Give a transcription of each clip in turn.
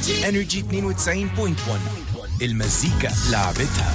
انرجي 92.1 المزيكا لعبتها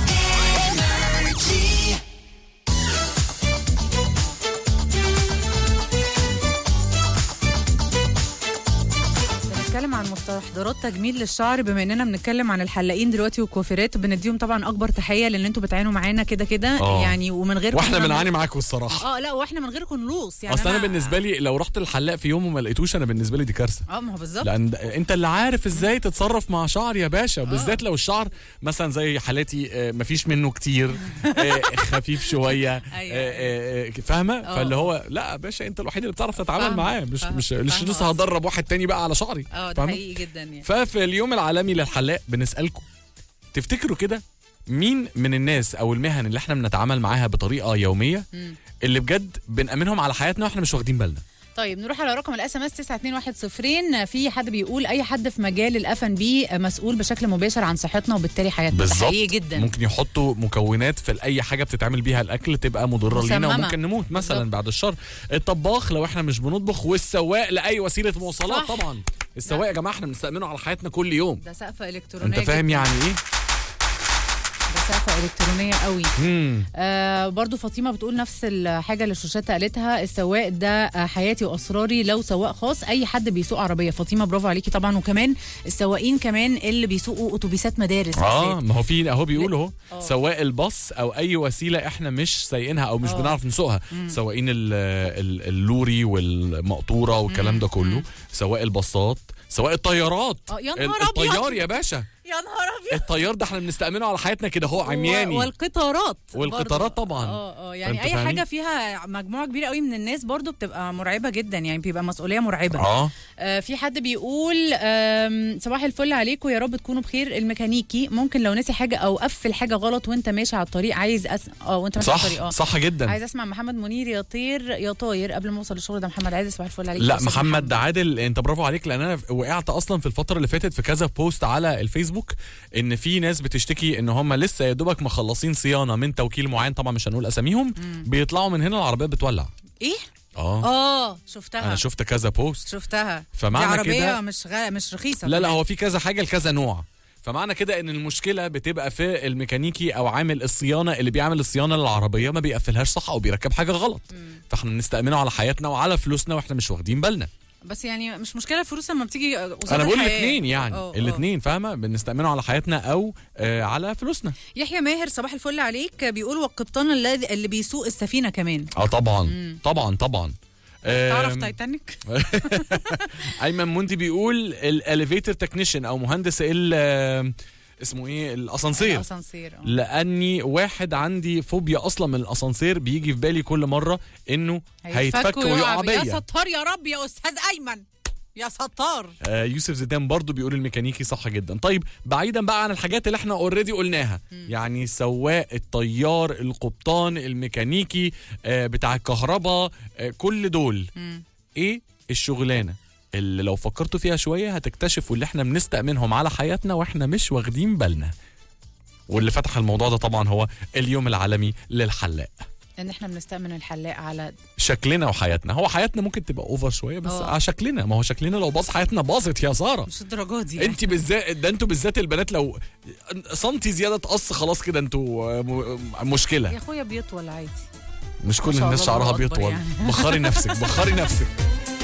بنتكلم عن مستحضرات تجميل للشعر بما اننا بنتكلم عن الحلاقين دلوقتي والكوافيرات بنديهم طبعا اكبر تحيه لان انتوا بتعانوا معانا كده كده آه. يعني ومن غير واحنا بنعاني معاكم الصراحه اه لا واحنا من غيركم نلوص يعني اصل انا بالنسبه لي لو رحت الحلاق في يوم وما لقيتوش انا بالنسبه لي دي كارثه اه ما هو بالظبط لان انت اللي عارف ازاي تتصرف مع شعر يا باشا بالذات لو الشعر مثلا زي حالاتي آه، مفيش منه كتير آه، خفيف شويه آه، آه، آه، فاهمه فاللي هو لا يا باشا انت الوحيد اللي بتعرف تتعامل فاهمة، معاه مش فاهمة، مش مش فاهمة لسه هدرب واحد تاني بقى على شعري اه ده فاهمة؟ حقيقي جدا يعني ففي اليوم العالمي للحلاق بنسالكم تفتكروا كده مين من الناس او المهن اللي احنا بنتعامل معاها بطريقه يوميه اللي بجد بنأمنهم على حياتنا واحنا مش واخدين بالنا طيب نروح على رقم الاس ام اس 92110 في حد بيقول اي حد في مجال الاف ان بي مسؤول بشكل مباشر عن صحتنا وبالتالي حياتنا ده حقيقي جدا ممكن يحطوا مكونات في اي حاجه بتتعمل بيها الاكل تبقى مضره لينا مسممة. وممكن نموت مثلا بالظبط. بعد الشر الطباخ لو احنا مش بنطبخ والسواق لاي وسيله مواصلات صح. طبعا السواق يا جماعه احنا بنستأمنه على حياتنا كل يوم ده سقفه الكترونيه انت فاهم جداً. يعني ايه ده سقفه الكترونيه قوي مم. آه برضو فاطمه بتقول نفس الحاجه اللي شوشات قالتها السواق ده آه، حياتي واسراري لو سواق خاص اي حد بيسوق عربيه فاطمه برافو عليكي طبعا وكمان السواقين كمان اللي بيسوقوا اتوبيسات مدارس اه بالذات. ما هو في اهو بيقول اهو آه. سواق الباص او اي وسيله احنا مش سايقينها او مش آه. بنعرف نسوقها سواقين ال- ال- اللوري والمقطوره والكلام ده كله سواق الباصات سواق الطيارات آه، يا ال- نهار أبيض. الطيار يا باشا يا نهار ابيض الطيار ده احنا بنستأمنه على حياتنا كده هو عمياني و- والقطارات والقطارات برضو. طبعا. اه اه يعني فأنت اي فاهمين؟ حاجه فيها مجموعه كبيره قوي من الناس برضو بتبقى مرعبه جدا يعني بيبقى مسؤوليه مرعبه اه آه في حد بيقول آم، صباح الفل عليكم يا رب تكونوا بخير الميكانيكي ممكن لو نسي حاجه او قفل حاجه غلط وانت ماشي على الطريق عايز أس... اه وانت ماشي على الطريق صح اه صح جدا عايز اسمع محمد منير يا طير يا طاير قبل ما اوصل للشغل ده محمد عايز صباح الفل عليك يا لا أستاذ محمد عادل انت برافو عليك لان انا وقعت اصلا في الفتره اللي فاتت في كذا بوست على الفيسبوك ان في ناس بتشتكي ان هم لسه يا دوبك مخلصين صيانه من توكيل معين طبعا مش هنقول اساميهم بيطلعوا من هنا العربيه بتولع ايه اه اه شفتها انا شفت كذا بوست شفتها فمعنى دي عربيه كده- مش غ... مش رخيصه لا لا كمان. هو في كذا حاجه لكذا نوع فمعنى كده ان المشكله بتبقى في الميكانيكي او عامل الصيانه اللي بيعمل الصيانه للعربيه ما بيقفلهاش صح او بيركب حاجه غلط فاحنا بنستأمنه على حياتنا وعلى فلوسنا واحنا مش واخدين بالنا بس يعني مش مشكله الفلوس لما بتيجي قصاد انا بقول الحياة. الاثنين يعني آه، آه. الاثنين فاهمه بنستأمنه على حياتنا او آه على فلوسنا يحيى ماهر صباح الفل عليك بيقول والقبطان الذي اللي بيسوق السفينه كمان اه طبعا طبعا طبعا تعرف آم، تايتانيك ايمن مندي بيقول الاليفيتر تكنيشن او مهندس ال آه، اسمه ايه الاسانسير الاسانسير آه. لاني واحد عندي فوبيا اصلا من الاسانسير بيجي في بالي كل مره انه هيتفك ويقع يا بيا ستار يا رب يا استاذ ايمن يا ستار آه يوسف زيدان برضو بيقول الميكانيكي صح جدا طيب بعيدا بقى عن الحاجات اللي احنا اوريدي قلناها يعني سواق الطيار القبطان الميكانيكي آه بتاع الكهرباء آه كل دول ايه الشغلانه اللي لو فكرتوا فيها شويه هتكتشفوا اللي احنا بنستأمنهم على حياتنا واحنا مش واخدين بالنا واللي فتح الموضوع ده طبعا هو اليوم العالمي للحلاق ان احنا بنستأمن الحلاق على شكلنا وحياتنا هو حياتنا ممكن تبقى اوفر شويه بس اه. على شكلنا ما هو شكلنا لو باظ حياتنا باظت يا ساره مش الدرجات دي يعني. انت بالذات ده انتوا بالذات البنات لو سنتي زياده تقص خلاص كده انتوا م- مشكله يا اخويا بيطول عادي مش كل ما شاء الناس الله، شعرها الله أكبر بيطول يعني. بخري نفسك بخري نفسك